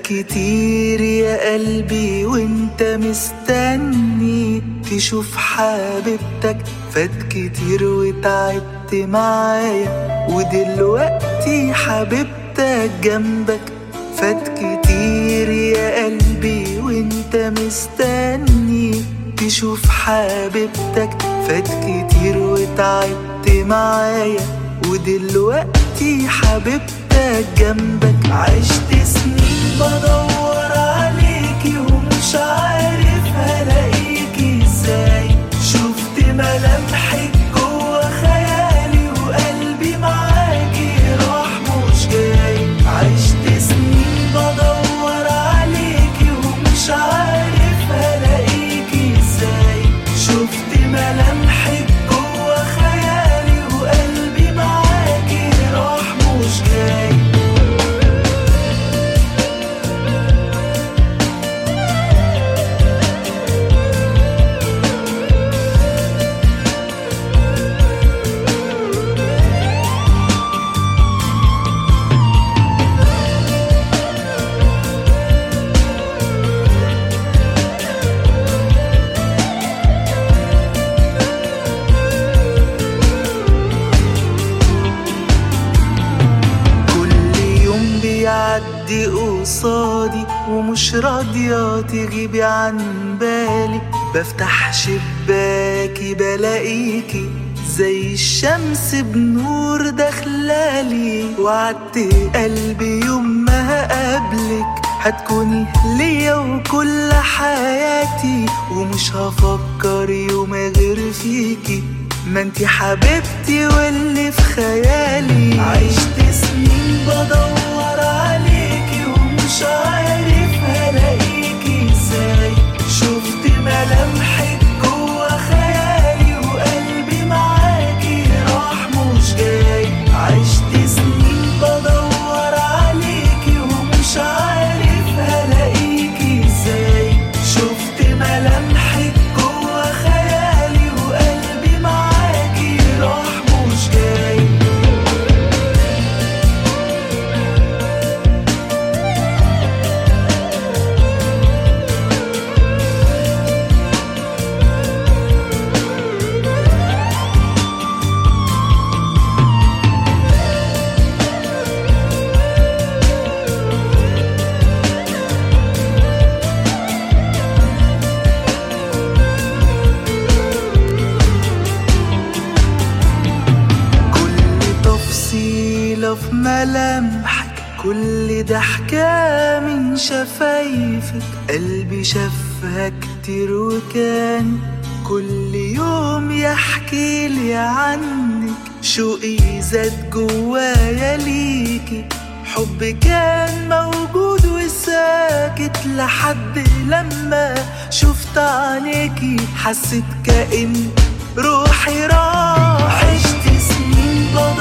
كتير يا قلبي وانت مستني تشوف حبيبتك فات كتير وتعبت معايا ودلوقتي حبيبتك جنبك فات كتير يا قلبي وانت مستني تشوف حبيبتك فات كتير وتعبت معايا ودلوقتي حبيبتك جنبك عشت سنين بدور عليكي ومش عارف هلاقيكي ازاي شفت ملامحك جوا خيالي وقلبي معاكي راح مش جاي عشت سنين بدور عليكي ومش عارف هلاقيكي ازاي شفت ملامحك جوا خيالي وقلبي معاكي راح مش جاي كل يوم بيعدي قصادي ومش راضية تغيبي عن بالي بفتح شباكي بلاقيكي زي الشمس بنور داخلالي وعدت قلبي يوم ما هقابلك هتكوني ليا وكل حياتي ومش هفكر يوم غير فيكي ما انتي حبيبتي واللي في خيالي عشت سنين بدور عليكي ومش عارف هلاقيكي ازاي شفت ملامحك جوا خيالي وقلبي معاكي راح مش جاي عشت سنين بدور عليكي ومش عارف هلاقيكي ازاي شفت ملامحك جوا خيالي وقلبي معاكي راح مش جاي كل تفصيلة في ملامحك كل ضحكة من شفايفك قلبي شافها كتير وكان كل يوم يحكي لي عنك شوقي زاد جوايا ليكي حب كان موجود وساكت لحد لما شفت عينيكي حسيت كأن روحي راح عشت سنين بدور